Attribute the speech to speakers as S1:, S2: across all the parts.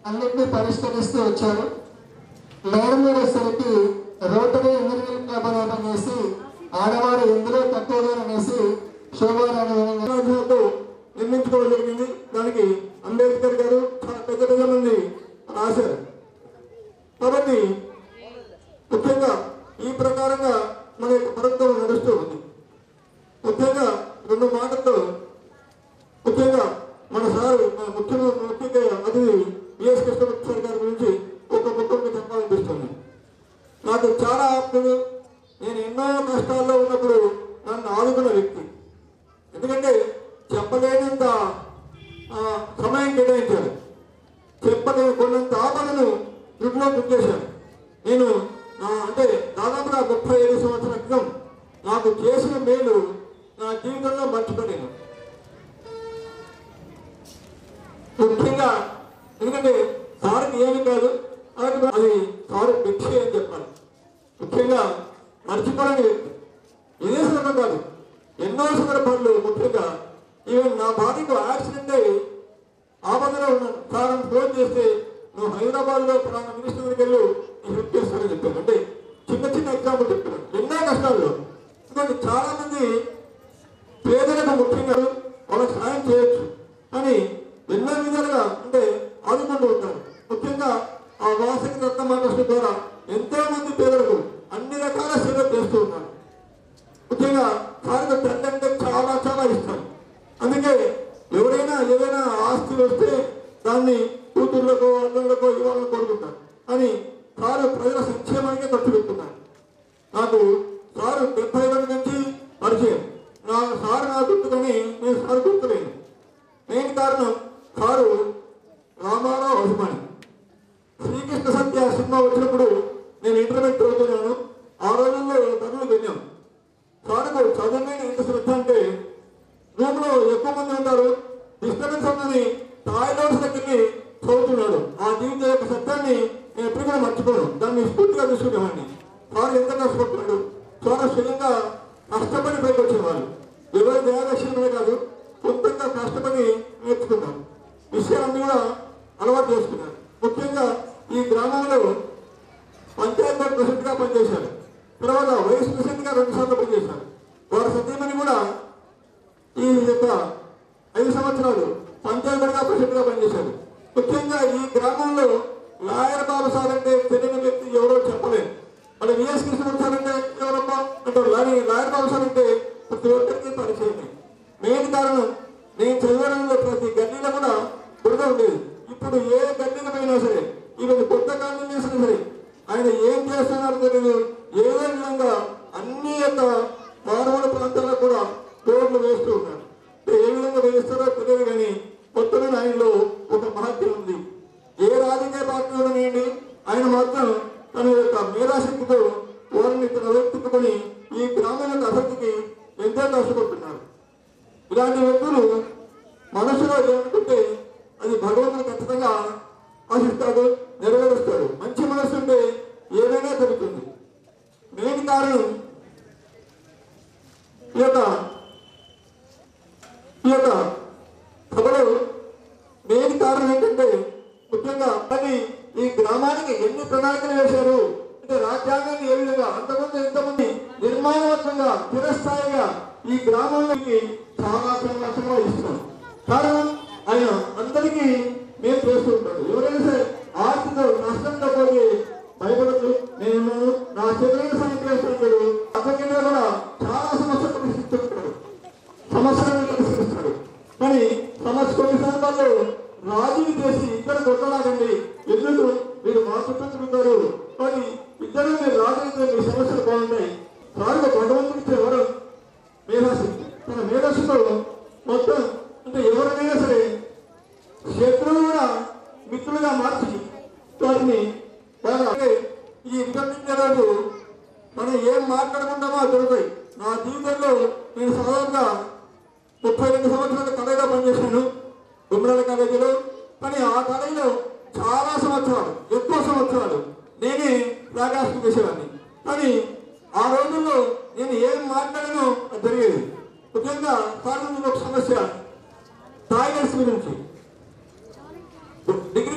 S1: అన్నింటినీ పరిష్కరిస్తూ వచ్చారు మేడం గారు వచ్చేసరికి రోటరీ ఇంజనీరింగ్ క్లబ్ అని ఓపెన్ చేసి ఆడవారు ఎందులో తక్కువగా అనేసి శోభారాణి విధంగా నిర్మించుకోవడం జరిగింది దానికి అంబేద్కర్ గారు చాలా పెద్ద పెద్ద మంది రాశారు కాబట్టి ముఖ్యంగా ఈ ప్రకారంగా మన యొక్క ప్రభుత్వం నడుస్తూ ఉంది ముఖ్యంగా రెండు మాటలతో ముఖ్యంగా మన సార్ మన ముఖ్యంగా ముఖ్యంగా అతిథి బిఎస్ కృష్ణమూర్తి సార్ గారి గురించి ఒక ముఖ్యంగా చెప్పాలనిపిస్తుంది నాకు చాలా ఆప్తులు నేను ఎన్నో కష్టాల్లో ఉన్నప్పుడు నన్ను ఆదుకున్న వ్యక్తి ఎందుకంటే చెప్పలేనంత ఆ, సమయం కేటాయించారు చెప్పలేని కొన్నంత ఆపదను దృష్టిలో గుర్తించాను నేను నా అంటే దాదాపుగా ముప్పై ఐదు సంవత్సరాల క్రితం నాకు చేసిన మేలు నా జీవితంలో మర్చిపోలేను ముఖ్యంగా ఎందుకంటే సార్కి ఏమి కాదు అలాగే అది సారు భిక్ష అని చెప్పాలి ముఖ్యంగా మర్చిపోలేని వ్యక్తి ఇదే సందర్భం కాదు ఎన్నో సందర్భాలు ముఖ్యంగా ఈవెన్ నా భార్యకు యాక్సిడెంట్ అయ్యి ఆపదలో ఉన్నాను సార్ అని ఫోన్ చేస్తే నువ్వు హైదరాబాద్ లో ప్రధాన మినిస్టర్ దగ్గరికి వెళ్ళు నేను హెల్ప్ చేస్తానని చెప్పాను అంటే చిన్న చిన్న ఎగ్జాంపుల్ చెప్తాను ఎన్నో కష్టాల్లో ఎందుకంటే చాలా మంది పేదలకు ముఖ్యంగా వాళ్ళకి సాయం చేయొచ్చు కానీ ఎన్నో విధాలుగా అంటే ఆదుకుంటూ ఉంటారు ముఖ్యంగా ఆ వాసకి రత్నమాకృష్ణ ద్వారా ఎంతో మంది పేదలకు అన్ని రకాల సేవలు చేస్తూ ఉన్నారు ముఖ్యంగా సారికి తండ్రి అంటే చాలా చాలా ఇష్టం అందుకే ఎవరైనా ఏదైనా ఆస్తి వస్తే దాన్ని కూతుర్లకో అల్లుళ్ళకో ఇవ్వాలని కోరుకుంటారు కానీ సారు ప్రజల సంక్షేమానికి ఖర్చు పెడుతున్నారు నాకు సారు డెబ్బై ఏళ్ళ నుంచి పరిచయం నా సారు నా గుర్తుకొని నేను సారు గుర్తులేను మెయిన్ కారణం సారు రామారావు అభిమాని శ్రీకృష్ణ సత్య సినిమా వచ్చినప్పుడు నేను ఇంటర్మీడియట్ చదువుతున్నాను ఆ రోజుల్లో తరువులు వెళ్ళాం సారుకు చదువు మీద ఎంత శ్రద్ధ అంటే రూమ్ లో ఎక్కువ మంది ఉంటారు డిస్టర్బెన్స్ ఉన్నది టాయిలెట్స్ దగ్గరికి చదువుతున్నాడు ఆ జీవిత యొక్క సత్యాన్ని నేను ఎప్పుడు కూడా మర్చిపోను దాన్ని స్ఫూర్తిగా తీసుకునేవాడిని సార్ ఎంత కష్టపడుతున్నాడు సార్ స్వయంగా కష్టపడి పైకి వచ్చేవాళ్ళు ఎవరి దయాదక్షిణమే కాదు సొంతంగా కష్టపడి నేర్చుకున్నారు విషయాలన్నీ కూడా అలవాటు చేసుకున్నారు ముఖ్యంగా ఈ గ్రామంలో పంచాయత్ బోర్డు ప్రెసిడెంట్ గా పనిచేశారు తర్వాత వైస్ ప్రెసిడెంట్ గా రెండు సార్లు పనిచేశారు వారి సత్యమని కూడా ఈ యొక్క ఐదు సంవత్సరాలు పంచాయత్ బోర్డుగా ప్రెసిడెంట్ గా పనిచేశారు ముఖ్యంగా ఈ గ్రామంలో లాయర్ బాబు సార్ అంటే తెలియని వ్యక్తి ఎవరో చెప్పలేదు మరి విఎస్ కృష్ణ సార్ అంటే ఎవరమ్మా అంటారు లాయర్ లాయర్ బాబు సార్ అంటే ప్రతి ఒక్కరికి పరిచయం మెయిన్ కారణం నేను చదివడంలో ప్రతి గల్లీలో కూడా బురద ఉండేది ఇప్పుడు ఏ గల్లీకి పోయినా సరే ఈవెన్ కొత్త కాలనీ చేసినా సరే ఆయన ఏం చేస్తున్నారో తెలియదు ఏదో విధంగా అన్ని యొక్క మారుమూల ప్రాంతాల్లో కూడా రోడ్లు వేస్తూ ఉన్నారు అంటే ఏ విధంగా వేస్తారో తెలియదు కానీ మొత్తమే ఆయనలో ఒక మహత్యం ఉంది ఏ రాజకీయ పార్టీ ఉన్నాయండి ఆయన మాత్రం తన యొక్క మేధాశక్తితో వారిని తన వ్యక్తిత్తుకొని ఈ గ్రామం యొక్క అభివృద్ధికి ఎంతో కష్టపడుతున్నారు ఇలాంటి వ్యక్తులు మనసులో ఏమనుకుంటే అది భగవంతుడు ఖచ్చితంగా ఆశిస్తాడు నెరవేరుస్తాడు మంచి మనసు ఉంటే ఏదైనా జరుగుతుంది మెయిన్ కారణం ఈ యొక్క ఈ యొక్క సభలో మెయిన్ కారణం ఏంటంటే ముఖ్యంగా అది ఈ గ్రామానికి ఎన్ని ప్రణాళికలు వేశారు అంటే రాజ్యాంగాన్ని ఏ విధంగా అంతకుముందు ఎంతమంది నిర్మాణవంతంగా చిరస్థాయిగా ఈ గ్రామానికి చాలా చాలా చాలా ఇష్టం కారణం ఆయన అందరికీ మేము చేస్తూ ఉంటాడు ఎవరైనా సరే ఆర్థిక నష్టంతో పోయి భయపడద్దు నేను నా చెల్లెలు సాయం చేస్తుంటాడు అతనిలో కూడా చాలా సమస్యలు పరిశీలిస్తుంటాడు సమస్యలను పరిశీలిస్తాడు కానీ సమస్య కొన్ని సందర్భాల్లో రాజీ చేసి ఇద్దరు కొట్టలాగండి ఎందుకు మీరు మా చుట్టూ కానీ ఇద్దరు మీరు రాజీ అయితే మీ సమస్యలు బాగుంటాయి సార్లు భగవంతుడికి ఎవరు మేధాశక్తి తన మేధస్సుతో మొత్తం అంటే ఎవరైనా సరే శత్రువు కూడా మిత్రులుగా మార్చి వాటిని బాగా అంటే ఈ వికటించే రోజు మనం ఏం మాట్లాడుకుంటామో అది దొరుకుతాయి నా జీవితంలో నేను సాధారణంగా ముప్పై రెండు సంవత్సరాల కళగా పనిచేశాను గుమ్మరాల కాలేజీలో కానీ ఆ కాలేజీలో చాలా సంవత్సరాలు ఎక్కువ సంవత్సరాలు నేనే రాగాస్తం చేసేవాడిని కానీ ఆ రోజుల్లో నేను ఏం మాట్లాడానో అది జరిగేది ముఖ్యంగా సాధారణ ఒక సమస్య టాయిలెట్స్ గురించి డిగ్రీ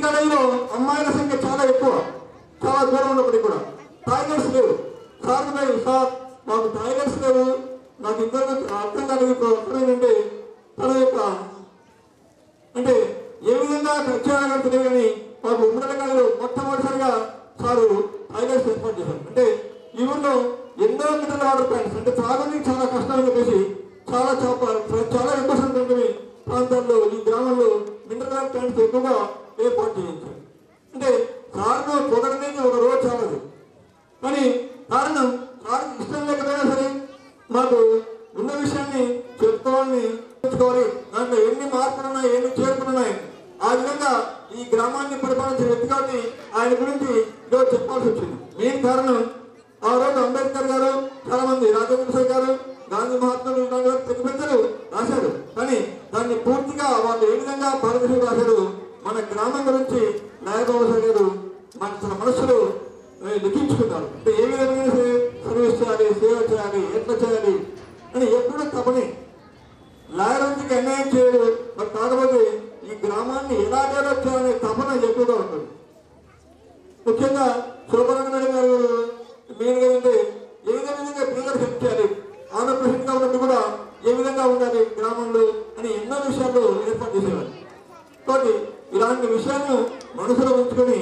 S1: కాలేజీలో అమ్మాయిల సంఖ్య చాలా ఎక్కువ చాలా దూరం ఉన్నప్పటికీ కూడా టాయిలెట్స్ లేవు సార్ పోయి సార్ మాకు టాయిలెట్స్ లేవు నాకు ఇద్దరు అర్థం కాలేదు అర్థమైందంటే తన యొక్క అంటే ఏ విధంగా ఖర్చు తెలియదు కానీ మాకు ఉమ్మడి కాలంలో మొట్టమొదటిసారిగా సారు టాయిలెట్స్ ఏర్పాటు చేశారు అంటే ఈ ఊళ్ళో ఎన్నో మినరల్ వాటర్ ప్లాంట్స్ అంటే తాగడానికి చాలా కష్టం అని చెప్పేసి చాలా చాప చాలా ఎక్కువ సంఖ్యలో ప్రాంతాల్లో ఈ గ్రామంలో మినరల్ వాటర్ ప్లాంట్స్ ఎక్కువగా ఏర్పాటు చేయించారు అంటే సార్ను పొగడనేది ఒక రోజు చాలదు కానీ కారణం సార్కి ఇష్టం లేకపోయినా సరే మాకు ఉన్న విషయాన్ని చెప్పుకోవాలని తెలుసుకోవాలి దాంట్లో ఎన్ని మార్పులు ఉన్నాయి ఎన్ని చేర్పులు ఉన్నాయి ఆ విధంగా ఈ గ్రామాన్ని పరిపాలించిన వ్యక్తి కాబట్టి ఆయన గురించి ఈరోజు చెప్పాల్సి వచ్చింది మెయిన్ కారణం ఆ రోజు అంబేద్కర్ గారు చాలా మంది రాజేంద్ర ప్రసాద్ గారు గాంధీ మహాత్ములు ఇలాంటి వారు ప్రతి పెద్దలు రాశారు కానీ దాన్ని పూర్తిగా వాళ్ళు ఏ విధంగా భారతదేశం రాశారు మన గ్రామం గురించి నాయబాబు సార్ గారు మన తన మనసులో ఏ, లిఖించుకున్నారు అంటే ఏ విధంగా సే- సర్వీస్ చేయాలి సేవ చేయాలి ఎట్లా చేయాలి అని ఎప్పుడూ తపని లాయర్కి అన్యాయం చేయడు మరి కాకపోతే ఈ గ్రామాన్ని ఎలా డెవలప్ చేయాలనే తపన ఎక్కువగా ఉంటుంది ముఖ్యంగా శోభరంగనాయుడు గారు మెయిన్ గా ఏంటంటే ఏ విధంగా పిల్లలకు హెల్ప్ చేయాలి ఆమె ప్రెసిడెంట్ గా ఉన్నప్పుడు కూడా ఏ విధంగా ఉండాలి గ్రామంలో అని ఎన్నో విషయాలు ఏర్పాటు చేసేవారు కాబట్టి ఇలాంటి విషయాలను మనసులో ఉంచుకొని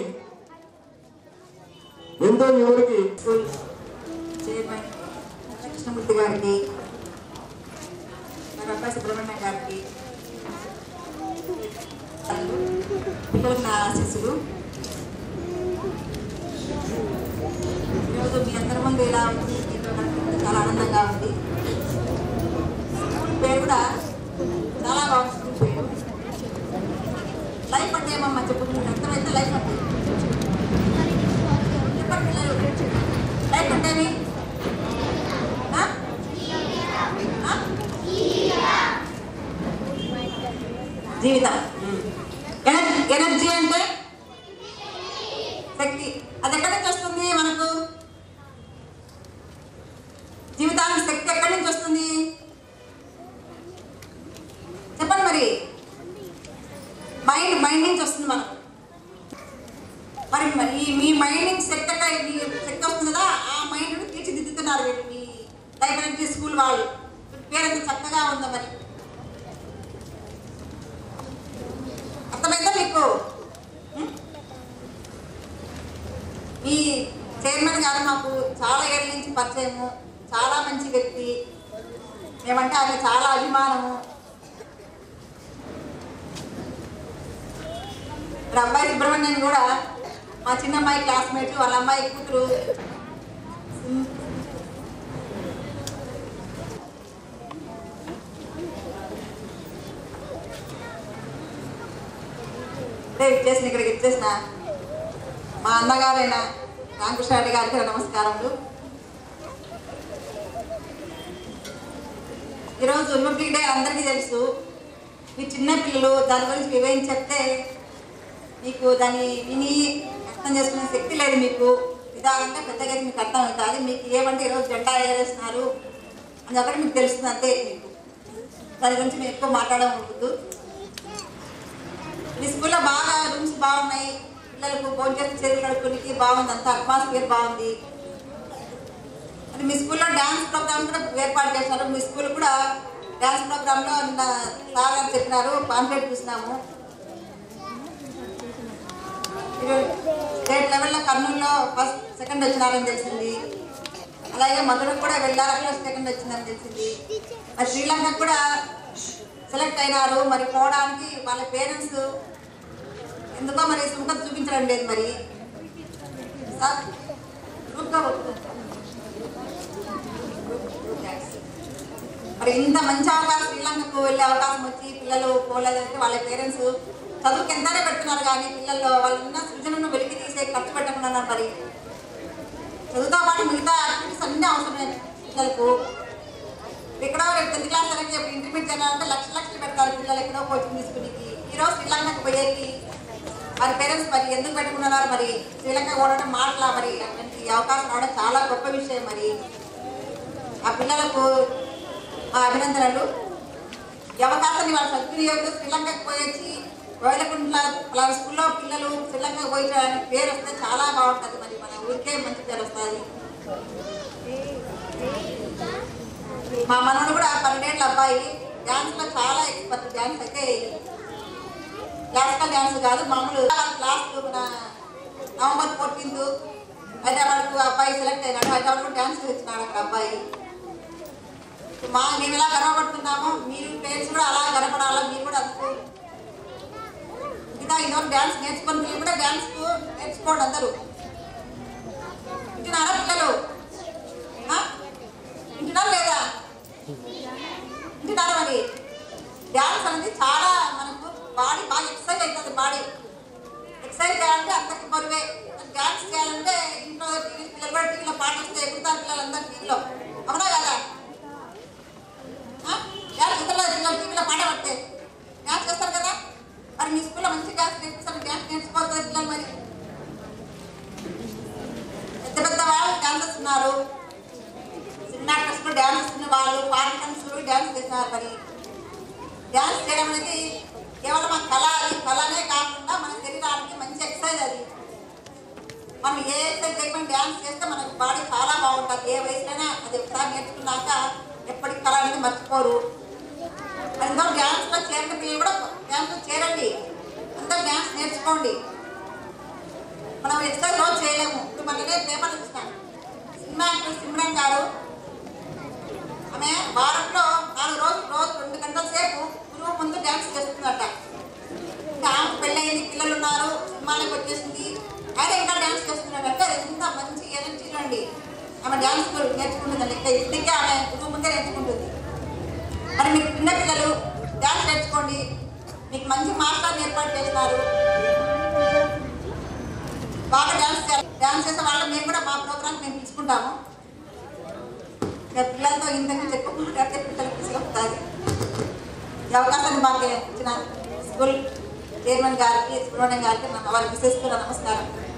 S1: ఎంతో ఎవరికి
S2: స్కూల్ చైర్మన్ కృష్ణమూర్తి గారికి మరి అబ్బాయి సుబ్రహ్మణ్యం గారికి పిల్లలకు నా ఆశీస్సులు ఈరోజు మీ అందరి ముందు ఇలా ఉంది మీతో కలుపుకుంటే చాలా ఆనందంగా ఉంది స్కూల్ పేరు కూడా చాలా బాగుంది స్కూల్ పేరు లైఫ్ అంటే ఏమమ్మా చెప్పుకుంటే అర్థమైతే లైఫ్ అంటే చెప్పండి పిల్లలు లైఫ్ అంటే ఏమి? ఆ? ఆ? జీవితం ఎనర్జీ ఎనర్జీ అంటే శక్తి అది ఎక్కడి నుంచి వస్తుంది మనకు జీవితానికి శక్తి ఎక్కడి నుంచి వస్తుంది చెప్పండి మరి మైండ్ మైండ్ నుంచి వస్తుంది మనకు మరి మరి ఈ మీ మైండ్ నుంచి శక్తి ఎక్కడ- మీ శక్తి వస్తుంది కదా ఆ మైండ్ తీర్చిదిద్దుతున్నారు వీళ్ళు మీ లైఫ్ ఎనర్జీ స్కూల్ వాళ్ళు పేరు ఎంత చక్కగా ఉందో మరి అర్థమైందా మీకు ఉం? మీ చైర్మన్ గారు మాకు చాలా ఏళ్ళ నుంచి పరిచయము చాలా మంచి వ్యక్తి మేమంటే ఆయన చాలా అభిమానము మరి అబ్బాయి సుబ్రహ్మణ్యం కూడా మా చిన్న అమ్మాయి క్లాస్మేట్ వాళ్ళ అమ్మాయి కూతురు ఇప్పుడే ఇచ్చేసిన ఇక్కడికి ఇచ్చేసిన మా అన్నగారైన రామకృష్ణారెడ్డి గారికి నా నమస్కారములు ఈరోజు రిపబ్లిక్ డే అందరికీ తెలుసు మీ చిన్న పిల్లలు దాని గురించి వివరించి చెప్తే మీకు దాన్ని విని అర్థం చేసుకునే శక్తి లేదు మీకు ఇదాగంటే పెద్దగా అయితే మీకు అర్థం అవుతుంది మీకు ఏమంటే ఈరోజు జెండా ఎగరేస్తున్నారు అని చెప్పి మీకు తెలుస్తుంది అంతే మీకు దాని గురించి మేము ఎక్కువ మాట్లాడకూడదు మీ స్కూల్లో బాగా రూమ్స్ బాగున్నాయి పిల్లలకు భోజనం చేతులు కడుక్కోనికి బాగుంది అంత అట్మాస్ఫియర్ బాగుంది మరి మీ స్కూల్లో డ్యాన్స్ ప్రోగ్రామ్ కూడా ఏర్పాటు చేశారు మీ స్కూల్ కూడా డ్యాన్స్ ప్రోగ్రాంలో నిన్న సార్ గారు చెప్పినారు పాంప్లెట్ చూసినాము మీరు స్టేట్ లెవెల్లో కర్నూలులో ఫస్ట్ సెకండ్ వచ్చినారని తెలిసింది అలాగే మధురకు కూడా వెళ్ళారు అక్కడ సెకండ్ వచ్చిందని తెలిసింది మరి శ్రీలంక కూడా సెలెక్ట్ అయినారు మరి పోవడానికి వాళ్ళ పేరెంట్స్ ఎందుకో మరి సుముఖత చూపించడం లేదు మరి సార్ గ్రూప్గా మరి ఇంత మంచి అవకాశం శ్రీలంకకు వెళ్ళే అవకాశం వచ్చి పిల్లలు పోలేదంటే వాళ్ళ పేరెంట్స్ చదువుకి ఎంతనే పెడుతున్నారు కానీ పిల్లల్లో వాళ్ళు ఉన్న సృజనను వెలికి తీసే ఖర్చు పెట్టకుండా ఉన్నారు మరి చదువుతో పాటు మిగతా యాక్టివిటీస్ అన్నీ అవసరమే పిల్లలకు ఎక్కడో రేపు టెన్త్ క్లాస్ అలాగే ఇంటర్మీడియట్ చేయాలంటే లక్ష లక్షలు పెడతారు పిల్లలు ఎక్కడో కోచింగ్ తీసుకునికి ఈరోజు శ్రీలంకకు పోయేకి వారి పేరెంట్స్ మరి ఎందుకు పెట్టుకున్నారు మరి శ్రీలంక పోవడం మాటలా మరి అటువంటి అవకాశం రావడం చాలా గొప్ప విషయం మరి ఆ పిల్లలకు మా అభినందనలు ఈ అవకాశాన్ని వాళ్ళు సద్వినియోగం శ్రీలంకకు పోయొచ్చి రోయలకుంట్ల అలా స్కూల్లో పిల్లలు శ్రీలంక పోయి పేరు వస్తే చాలా బాగుంటుంది మరి మన ఊరికే మంచి పేరు వస్తుంది మా మనవడు కూడా పన్నెండేళ్ళ అబ్బాయి డ్యాన్స్ లో చాలా ఎక్స్పర్ట్ డ్యాన్స్ అయితే క్లాసికల్ డ్యాన్స్ కాదు మామూలు క్లాస్ మన నవంబర్ ఫోర్టీన్త్ హైదరాబాద్కు అబ్బాయి సెలెక్ట్ అయినాడు హైదరాబాద్ డ్యాన్స్ ఇచ్చినాడు అక్కడ అబ్బాయి మా మేము ఎలా గర్వపడుతున్నామో మీరు పేరెంట్స్ కూడా అలా గర్వపడాలా మీరు కూడా అందుకు ఇంకా ఇంతవరకు డ్యాన్స్ నేర్చుకొని మీరు కూడా డ్యాన్స్ నేర్చుకోండి అందరూ వింటున్నారా పిల్లలు ఆ? వింటున్నారా లేదా వింటున్నారా మరి డ్యాన్స్ అనేది చాలా మనకు బాడీ బాగా ఎక్సర్సైజ్ అవుతుంది బాడీ ఎక్సర్సైజ్ చేయాలంటే అంతకి బరువే డ్యాన్స్ చేయాలంటే ఇంట్లో టీవీ పిల్లలు కూడా టీవీలో పాట వస్తే ఎగురుతారు పిల్లలందరూ టీవీలో అవునా కదా ఆ? డ్యాన్స్ ఇతరుల పిల్లలు టీవీలో పాట పడితే డ్యాన్స్ చేస్తారు కదా మరి మీ స్కూల్లో మంచి డ్యాన్స్ నేర్పిస్తారు డ్యాన్స్ నేర్చుకోవాలి కదా పిల్లలు మరి పెద్ద పెద్ద వాళ్ళు డాన్సర్స్ ఉన్నారు సినిమా యాక్టర్స్ కూడా డ్యాన్స్ చేసిన వాళ్ళు పార్టన్స్ డ్యాన్స్ చేస్తున్నారు మరి డ్యాన్స్ చేయడం అనేది కేవలం మన కళ అది కళనే కాకుండా మన శరీరానికి మంచి ఎక్సర్సైజ్ అది మనం ఏ ఎక్సర్సైజ్ చేయకుండా డ్యాన్స్ చేస్తే మనకి బాడీ చాలా బాగుంటుంది ఏ వయసులోనే అది ఒకసారి నేర్చుకున్నాక ఎప్పటికి కళ అనేది మర్చిపోరు అందరూ డ్యాన్స్లో చేరిన పిల్లలు కూడా డ్యాన్స్లో చేరండి అందరూ డ్యాన్స్ నేర్చుకోండి మనం ఎక్సర్సైజ్ రోజు చేయలేము ఇప్పుడు మననే పేపర్ చూస్తాను సినిమా యాక్టర్ సిమ్రన్ గారు ఆమె వారంలో నాలుగు రోజులు రోజు రెండు గంటల సేపు గురువు ముందు డ్యాన్స్ చేస్తుందట ఇంకా ఆమె పెళ్ళయింది పిల్లలు ఉన్నారు సినిమాలకు వచ్చేసింది అయితే ఇంకా డ్యాన్స్ చేస్తున్నాడంటే ఎంత మంచి ఎనర్జీ అండి ఆమె డ్యాన్స్ నేర్చుకుంటుంది లెక్క ఇప్పటికే ఆమె గురువు ముందే నేర్చుకుంటుంది మరి మీకు చిన్న పిల్లలు డ్యాన్స్ నేర్చుకోండి మీకు మంచి మాస్టర్ ఏర్పాటు చేస్తున్నారు బాగా డ్యాన్స్ చేయాలి డ్యాన్స్ చేసే వాళ్ళు మేము కూడా మా ప్రోగ్రామ్ మేము తీసుకుంటాము ఇక పిల్లలతో ఇంతకు చెప్పు మాట్లాడితే పిల్లలకు తీసుకొస్తుంది ఈ అవకాశాన్ని మాకు ఇచ్చిన స్కూల్ చైర్మన్ గారికి సుబ్రహ్మణ్యం గారికి నా- వారికి విశేష నమస్కారం